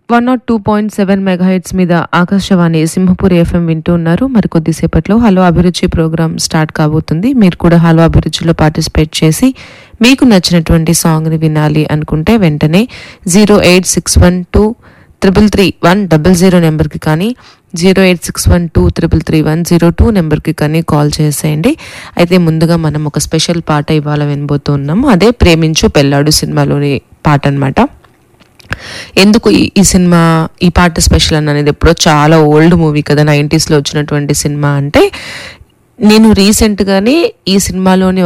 one naught two point seven megahertz మీద Akashvani Simhapur FM వింటూ ఉన్నారు మరి కొద్దిసేపట్లో హలో అభిరుచి ప్రోగ్రామ్ స్టార్ట్ కాబోతుంది మీరు కూడా హలో అభిరుచిలో పార్టిసిపేట్ చేసి మీకు నచ్చినటువంటి సాంగ్ని వినాలి అనుకుంటే వెంటనే zero eight six one two triple three one double zero నెంబర్కి కానీ zero eight six one two triple three one zero two నెంబర్కి కానీ కాల్ చేసేయండి అయితే ముందుగా మనం ఒక స్పెషల్ పాట ఇవాళ వినబోతున్నాము అదే ప్రేమించు పెళ్ళాడు సినిమాలోని పాట అన్నమాట ఎందుకు ఈ ఈ సినిమా ఈ పాట స్పెషల్ అని అనేది ఎప్పుడో చాలా ఓల్డ్ మూవీ కదా నైంటీస్లో వచ్చినటువంటి సినిమా అంటే నేను రీసెంట్గానే ఈ సినిమాలోని